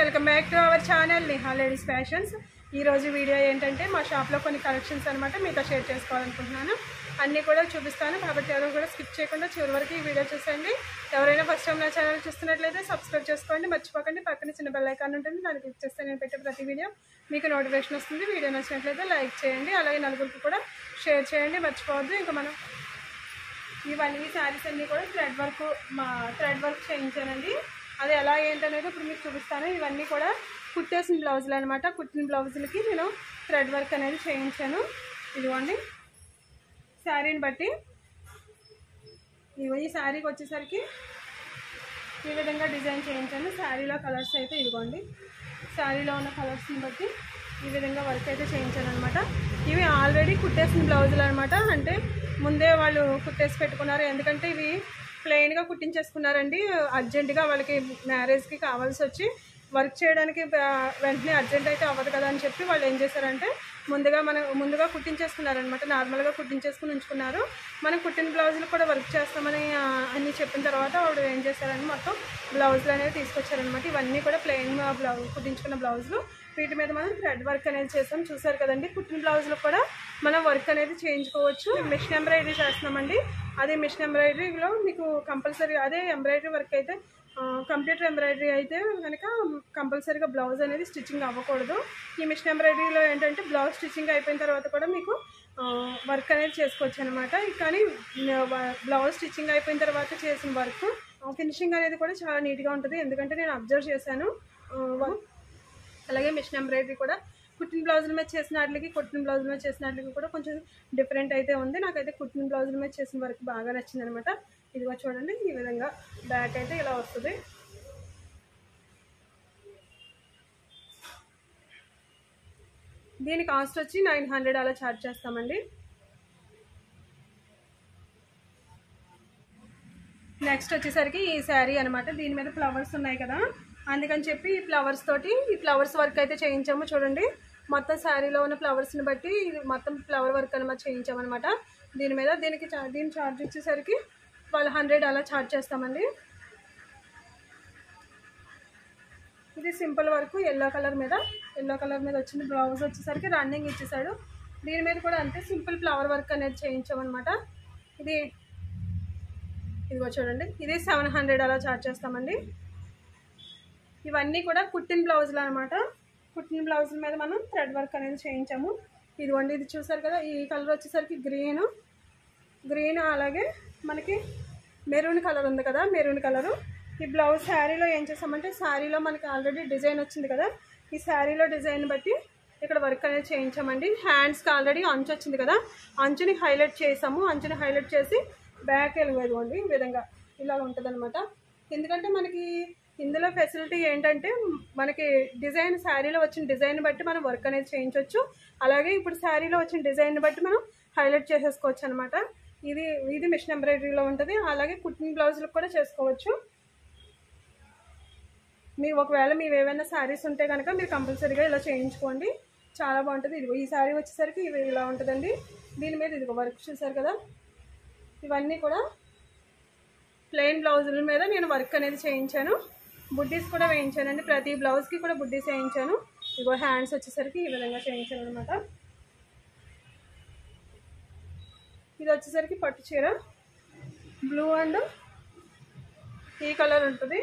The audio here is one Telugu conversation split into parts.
welcome back to our channel Niha ladies fashions ఈ రోజు వీడియో ఏంటంటే మా షాప్లో కొన్ని కలెక్షన్స్ అనమాట మీతో షేర్ చేసుకోవాలనుకుంటున్నాను అన్నీ కూడా చూపిస్తాను కాబట్టి ఎవరు కూడా స్కిప్ చేయకుండా చివరి వరకు ఈ వీడియో చూసేయండి ఎవరైనా ఫస్ట్ టైం నా ఛానల్ చూస్తున్నట్లయితే సబ్స్క్రైబ్ చేసుకోండి మర్చిపోకండి పక్కన చిన్న బెల్ ఐకాన్ ఉంటుంది దాన్ని క్లిక్ చేస్తే నేను పెట్టే ప్రతి వీడియో మీకు నోటిఫికేషన్ వస్తుంది వీడియో నచ్చినట్లయితే లైక్ చేయండి అలాగే నలుగురికి కూడా షేర్ చేయండి మర్చిపోవద్దు ఇంకా మనం ఇవన్నీ శారీస్ అన్నీ కూడా థ్రెడ్ వర్క్ మా థ్రెడ్ వర్క్ చేయించానండి అది ఎలా ఏంటనేది ఇప్పుడు మీకు చూపిస్తాను ఇవన్నీ కూడా కుట్టేసిన బ్లౌజులు అనమాట కుట్టిన బ్లౌజులకి నేను థ్రెడ్ వర్క్ అనేది చేయించాను ఇదిగోండి శారీని బట్టి ఇదిగో ఈ శారీకి వచ్చేసరికి ఈ విధంగా డిజైన్ చేయించాను శారీలో కలర్స్ అయితే ఇదిగోండి శారీలో ఉన్న కలర్స్ని బట్టి ఈ విధంగా వర్క్ అయితే చేయించాను అనమాట ఇవి ఆల్రెడీ కుట్టేసిన బ్లౌజులు అనమాట అంటే ముందే వాళ్ళు కుట్టేసి పెట్టుకున్నారు ఎందుకంటే ఇవి ప్లెయిన్గా కుట్టించేసుకున్నారండి అర్జెంటుగా వాళ్ళకి మ్యారేజ్కి కావాల్సి వచ్చి వర్క్ చేయడానికి ఆ, వెంటనే అర్జెంట్ అయితే అవ్వదు కదా అని చెప్పి వాళ్ళు ఏం చేశారంటే ముందుగా మనం ముందుగా కుట్టించేసుకున్నారనమాట నార్మల్గా కుట్టించేసుకుని ఉంచుకున్నారు మనం కుట్టిన బ్లౌజులు కూడా వర్క్ చేస్తామని ఆ, అన్ని చెప్పిన తర్వాత వాడు ఏం చేశారని మొత్తం బ్లౌజులు అనేవి తీసుకొచ్చారనమాట ఇవన్నీ కూడా ప్లెయిన్ బ్లౌజ్ కుట్టించుకున్న బ్లౌజులు వీటి మీద మనం థ్రెడ్ వర్క్ అనేది చేసాం చూసారు కదండి కుట్టిన బ్లౌజులు కూడా మనం వర్క్ అనేది చేయించుకోవచ్చు మిషన్ ఎంబ్రాయిడరీ చేస్తున్నామండి అదే మిషన్ ఎంబ్రాయిడరీలో మీకు కంపల్సరీ అదే ఎంబ్రాయిడరీ వర్క్ అయితే కంప్యూటర్ ఎంబ్రాయిడరీ అయితే కనుక కంపల్సరీగా బ్లౌజ్ అనేది స్టిచ్చింగ్ అవ్వకూడదు ఈ మిషన్ ఎంబ్రాయిడరీలో ఏంటంటే బ్లౌజ్ స్టిచ్చింగ్ అయిపోయిన తర్వాత కూడా మీకు వర్క్ అనేది చేసుకోవచ్చు అనమాట కానీ బ్లౌజ్ స్టిచ్చింగ్ అయిపోయిన తర్వాత చేసిన వర్క్ ఫినిషింగ్ అనేది కూడా చాలా నీట్గా ఉంటుంది ఎందుకంటే నేను అబ్జర్వ్ చేశాను ఆ, వ- అలాగే మిషన్ ఎంబ్రాయిడరీ కూడా కుట్టిన బ్లౌజుల మీద చేసిన వాటికి కుట్టిన బ్లౌజుల మీద చేసిన వాటికి కూడా కొంచెం డిఫరెంట్ అయితే ఉంది నాకైతే కుట్టిన బ్లౌజుల మీద చేసిన వరకు బాగా నచ్చింది అనమాట ఇదిగో చూడండి ఈ విధంగా బ్యాక్ అయితే ఇలా వస్తుంది దీని కాస్ట్ వచ్చి నైన్ హండ్రెడ్ అలా ఛార్జ్ చేస్తామండి నెక్స్ట్ వచ్చేసరికి ఈ శారీ అనమాట దీని మీద ఫ్లవర్స్ ఉన్నాయి కదా అందుకని చెప్పి ఈ ఫ్లవర్స్ తోటి ఈ ఫ్లవర్స్ వర్క్ అయితే చేయించాము చూడండి మొత్తం శారీలో ఉన్న ఫ్లవర్స్ని బట్టి ఇది మొత్తం ఫ్లవర్ వర్క్ అనమాట చేయించామన్నమాట దీని మీద దీనికి చా- దీని ఛార్జ్ వచ్చేసరికి ట్వెల్వ్ హండ్రెడ్ అలా ఛార్జ్ చేస్తామండి ఇది సింపుల్ వర్క్ ఎల్లో కలర్ మీద ఎల్లో కలర్ మీద వచ్చింది బ్లౌజ్ వచ్చేసరికి రన్నింగ్ ఇచ్చేసాడు దీని మీద కూడా అంతే సింపుల్ ఫ్లవర్ వర్క్ అనేది చేయించామన్నమాట ఇది ఇదిగో చూడండి ఇది సెవెన్ హండ్రెడ్ అలా ఛార్జ్ చేస్తామండి ఇవన్నీ కూడా కుట్టిన బ్లౌజులు అనమాట కుట్టిన బ్లౌజుల మీద మనం థ్రెడ్ వర్క్ అనేది చేయించాము ఇదిగోండి ఇది చూసారు కదా ఈ కలర్ వచ్చేసరికి గ్రీన్ గ్రీన్ అలాగే మనకి మెరూన్ కలర్ ఉంది కదా మెరూన్ కలరు ఈ బ్లౌజ్ శారీలో ఏం చేసామంటే శారీలో మనకి ఆల్రెడీ డిజైన్ వచ్చింది కదా ఈ శారీలో డిజైన్ బట్టి ఇక్కడ వర్క్ అనేది చేయించామండి హ్యాండ్స్కి ఆల్రెడీ అంచు వచ్చింది కదా అంచుని హైలైట్ చేసాము అంచుని హైలైట్ చేసి బ్యాక్ వెళ్ళిపోయింది ఈ విధంగా ఇలా ఉంటుంది ఎందుకంటే మనకి ఇందులో ఫెసిలిటీ ఏంటంటే మనకి డిజైన్ శారీలో వచ్చిన డిజైన్ బట్టి మనం వర్క్ అనేది చేయించవచ్చు అలాగే ఇప్పుడు శారీలో వచ్చిన డిజైన్ బట్టి మనం హైలైట్ చేసేసుకోవచ్చు అనమాట ఇది ఇది మిషన్ ఎంబ్రాయిడరీలో ఉంటుంది అలాగే కుట్టిన బ్లౌజులకు కూడా చేసుకోవచ్చు మీకు ఒకవేళ మీరు ఏవైనా శారీస్ ఉంటే కనుక మీరు కంపల్సరీగా ఇలా చేయించుకోండి చాలా బాగుంటుంది ఇదిగో ఈ శారీ వచ్చేసరికి ఇవి ఇలా ఉంటుందండి దీని మీద ఇదిగో వర్క్ చూసారు కదా ఇవన్నీ కూడా ప్లెయిన్ బ్లౌజుల మీద నేను వర్క్ అనేది చేయించాను బుడ్డీస్ కూడా వేయించానండి ప్రతి బ్లౌజ్కి కూడా బుడ్డీస్ వేయించాను ఇగో హ్యాండ్స్ వచ్చేసరికి ఈ విధంగా చేయించాను అనమాట ఇది వచ్చేసరికి పట్టు చీర బ్లూ అండ్ ఈ కలర్ ఉంటుంది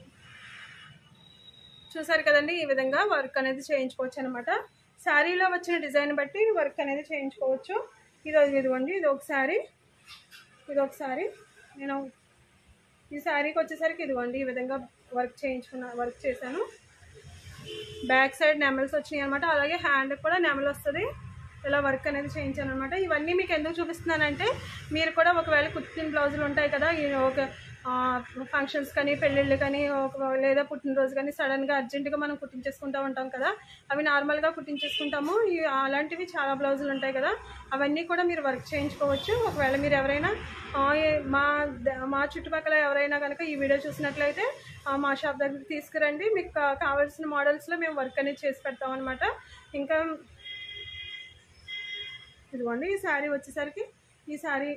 చూసారు కదండి ఈ విధంగా వర్క్ అనేది చేయించుకోవచ్చు అనమాట శారీలో వచ్చిన డిజైన్ బట్టి వర్క్ అనేది చేయించుకోవచ్చు ఇది ఇదిగోండి ఇది ఒక శారీ ఇది ఒక శారీ నేను ఈ శారీకి వచ్చేసరికి ఇదిగోండి ఈ విధంగా వర్క్ చేయించుకున్న వర్క్ చేశాను బ్యాక్ సైడ్ నెమల్స్ వచ్చినాయి అనమాట అలాగే హ్యాండ్ కూడా నెమల్ వస్తుంది ఇలా వర్క్ అనేది చేయించాను అనమాట ఇవన్నీ మీకు ఎందుకు చూపిస్తున్నానంటే మీరు కూడా ఒకవేళ కుట్టిన బ్లౌజులు ఉంటాయి కదా ఈ ఒక ఫంక్షన్స్ కానీ పెళ్ళిళ్ళు కానీ ఒక లేదా పుట్టినరోజు కానీ సడన్గా అర్జెంటుగా మనం కుట్టించేసుకుంటూ ఉంటాం కదా అవి నార్మల్గా కుట్టించేసుకుంటాము ఈ అలాంటివి చాలా బ్లౌజులు ఉంటాయి కదా అవన్నీ కూడా మీరు వర్క్ చేయించుకోవచ్చు ఒకవేళ మీరు ఎవరైనా ఆ, ఏ- మా ద- మా చుట్టుపక్కల ఎవరైనా కనుక ఈ వీడియో చూసినట్లయితే ఆ, మా షాప్ దగ్గరికి తీసుకురండి మీకు కా- కావాల్సిన మోడల్స్లో మేము వర్క్ అనేది చేసి పెడతాం అనమాట ఇంకా ఇదిగోండి ఈ శారీ వచ్చేసరికి ఈ శారీ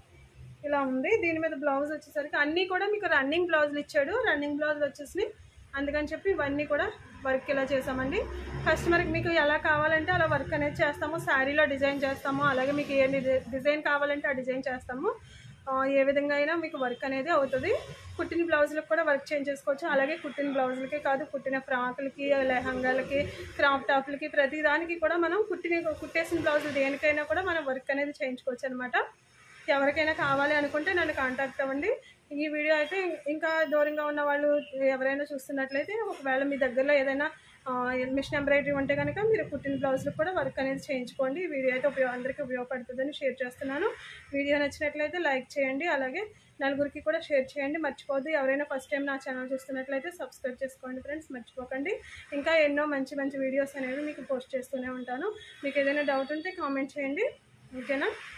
ఇలా ఉంది దీని మీద బ్లౌజ్ వచ్చేసరికి అన్నీ కూడా మీకు రన్నింగ్ బ్లౌజులు ఇచ్చాడు రన్నింగ్ బ్లౌజులు వచ్చేసి అందుకని చెప్పి ఇవన్నీ కూడా వర్క్ ఇలా చేసామండి కస్టమర్కి మీకు ఎలా కావాలంటే అలా వర్క్ అనేది చేస్తాము శారీలో డిజైన్ చేస్తాము అలాగే మీకు ఏ డిజై- డిజైన్ కావాలంటే ఆ డిజైన్ చేస్తాము ఆ, ఏ విధంగా అయినా మీకు వర్క్ అనేది అవుతుంది కుట్టిన బ్లౌజులకు కూడా వర్క్ చేంజ్ చేసుకోవచ్చు అలాగే కుట్టిన బ్లౌజులకి కాదు కుట్టిన ఫ్రాకులకి లెహంగాలకి క్రాప్ టాప్లకి ప్రతి దానికి కూడా మనం కుట్టిన కుట్టేసిన బ్లౌజులు దేనికైనా కూడా మనం వర్క్ అనేది చేయించుకోవచ్చు అనమాట ఎవరికైనా కావాలి అనుకుంటే నన్ను కాంటాక్ట్ అవ్వండి ఈ వీడియో అయితే ఇంకా దూరంగా ఉన్న వాళ్ళు ఎవరైనా చూస్తున్నట్లయితే ఒకవేళ మీ దగ్గరలో ఏదైనా మిషన్ ఎంబ్రాయిడరీ ఉంటే కనుక మీరు కుట్టిన బ్లౌజ్లకు కూడా వర్క్ అనేది చేయించుకోండి ఈ వీడియో అయితే ఉపయోగ అందరికీ ఉపయోగపడుతుందని షేర్ చేస్తున్నాను వీడియో నచ్చినట్లయితే లైక్ చేయండి అలాగే నలుగురికి కూడా షేర్ చేయండి మర్చిపోద్దు ఎవరైనా ఫస్ట్ టైం నా ఛానల్ చూస్తున్నట్లయితే సబ్స్క్రైబ్ చేసుకోండి ఫ్రెండ్స్ మర్చిపోకండి ఇంకా ఎన్నో మంచి మంచి వీడియోస్ అనేవి మీకు పోస్ట్ చేస్తూనే ఉంటాను మీకు ఏదైనా డౌట్ ఉంటే కామెంట్ చేయండి ఓకేనా